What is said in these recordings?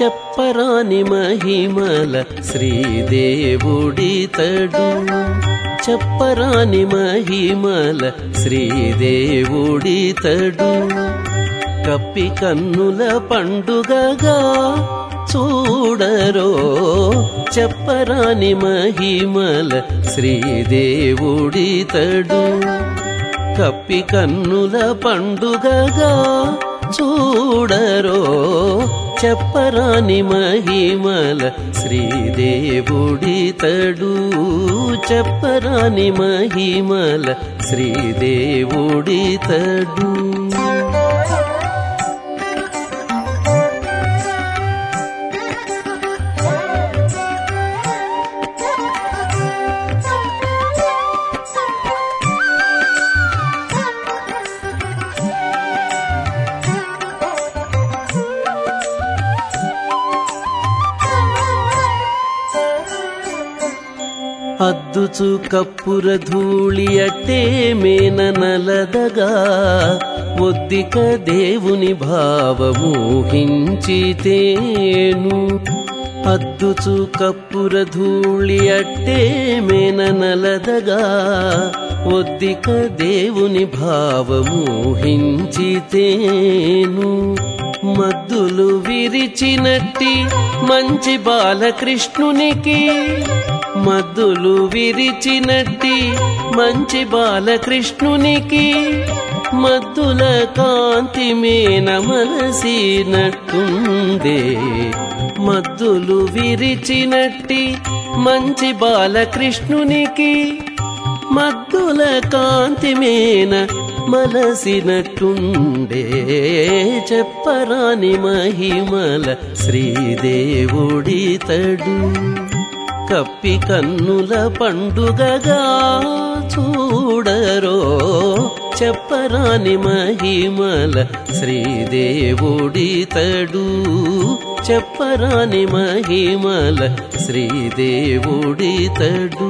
చెప్పరాని మహిమల శ్రీదేవుడితడు చెప్పరాని మహిమల శ్రీదేవుడితడు కప్పి కన్నుల పండుగగా చూడరో చెప్పరాని మహిమల శ్రీదేవుడితడు కప్పి కన్నుల పండుగగా చూడరో చెప్పరాని మహిమల శ్రీదేవుడితడు చెప్పరాని మహిమల శ్రీదేవుడితడు అద్దుచు కప్పుర ధూళి అట్టే మేన నలదగా ఒద్దిక దేవుని భావమూహించితేను అద్దుచు కప్పుర ధూళి అట్టే మేన నలదగా ఒద్దిక దేవుని భావమూహించితేను మద్దులు విరిచినట్టి మంచి బాలకృష్ణునికి మద్దులు విరిచినట్టి మంచి బాలకృష్ణునికి మద్దుల కాంతి మేన మనసినట్టుందే మద్దులు విరిచినట్టి మంచి బాలకృష్ణునికి మద్దుల కాంతి మేన మలసినట్టుండే చెప్పరాని మహిమల శ్రీదేవుడితడు కప్పి కన్నుల పండుగగా చూడరో చెప్పరాని మహిమల శ్రీదేవుడితడు చెప్పరాని మహిమల శ్రీదేవుడితడు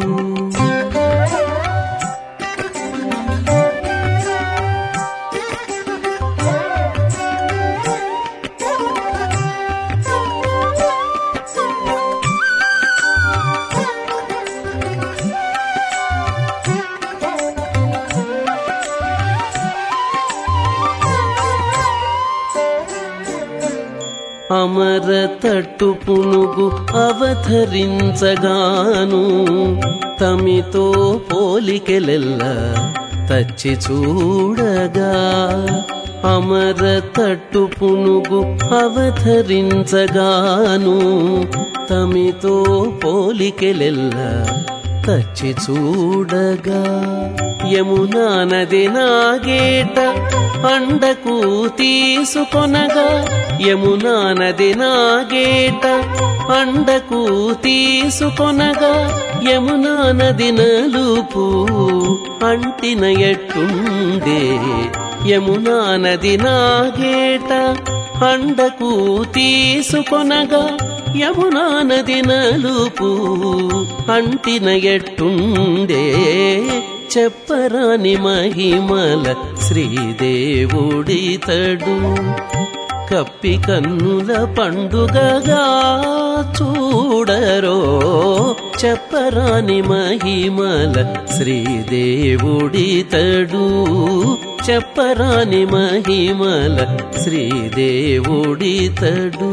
అమర తట్టు పునుగు అవతరించగాను తమితో పోలికెలెల్ల తచ్చి చూడగా అమర తట్టు పునుగు అవతరించగాను తమితో పోలికెలెల్ల తచ్చి చూడగా యమునా నది నాగేట అండకు తీసుకొనగా యమునా నది నాగేట అండకు తీసుకొనగా యమునా నది నలుపు అంటిన ఎట్టుండే యమునా నది నాగేట అండకు తీసుకొనగా యమునా నది నలుపు అంటిన ఎట్టుండే చెప్పరాని మహిమల శ్రీదేవుడితడు కప్పి కన్నుల పండుగగా చూడరో చెప్పరాని మహిమల శ్రీదేవుడితడు చెప్పరాని మహిమల శ్రీదేవుడితడు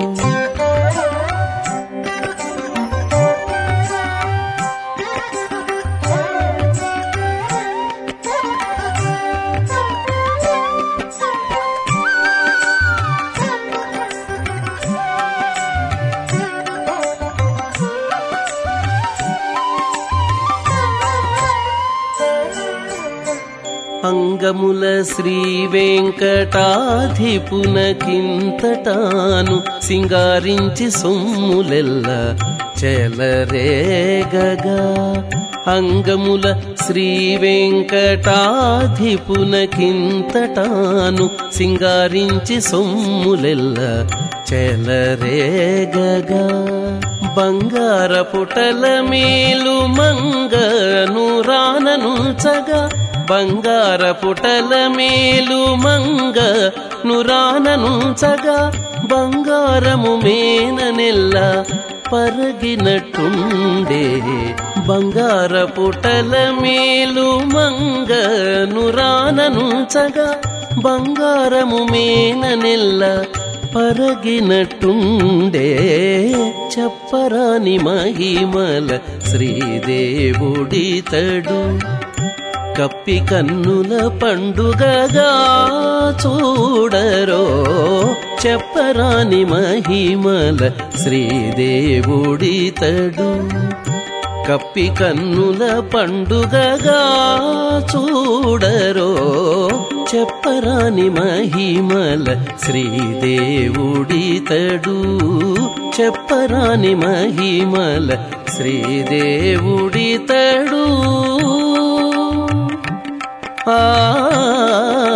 అంగముల శ్రీ వెంకటాధిపునకింతటాను సింగారించి సొమ్ములెల్ల చెలరేగగా అంగముల శ్రీ వెంకటాధిపునకింతటాను సింగారించి సొమ్ములెల్ల చెలరేగగా బంగార పుటల మేలు మంగను రాననుంచగా బంగార పుటల మేలు మంగ నురాననుంచగా బంగారము మేననెల్ల పరగినట్టుండే బంగార పుటల మేలు మంగ నురాననుంచగా బంగారము మేననెల్ల పరగినట్టుండే చెప్పరాని మహిమల శ్రీదేవుడితడు కప్పి కన్నుల పండుగగా చూడరో చెప్పరాని మహిమల శ్రీదేవుడితడు కప్పి కన్నుల పండుగగా చూడరో చెప్పరాని మహిమల శ్రీదేవుడితడు చెప్పరాని మహిమల శ్రీదేవుడితడు ఆ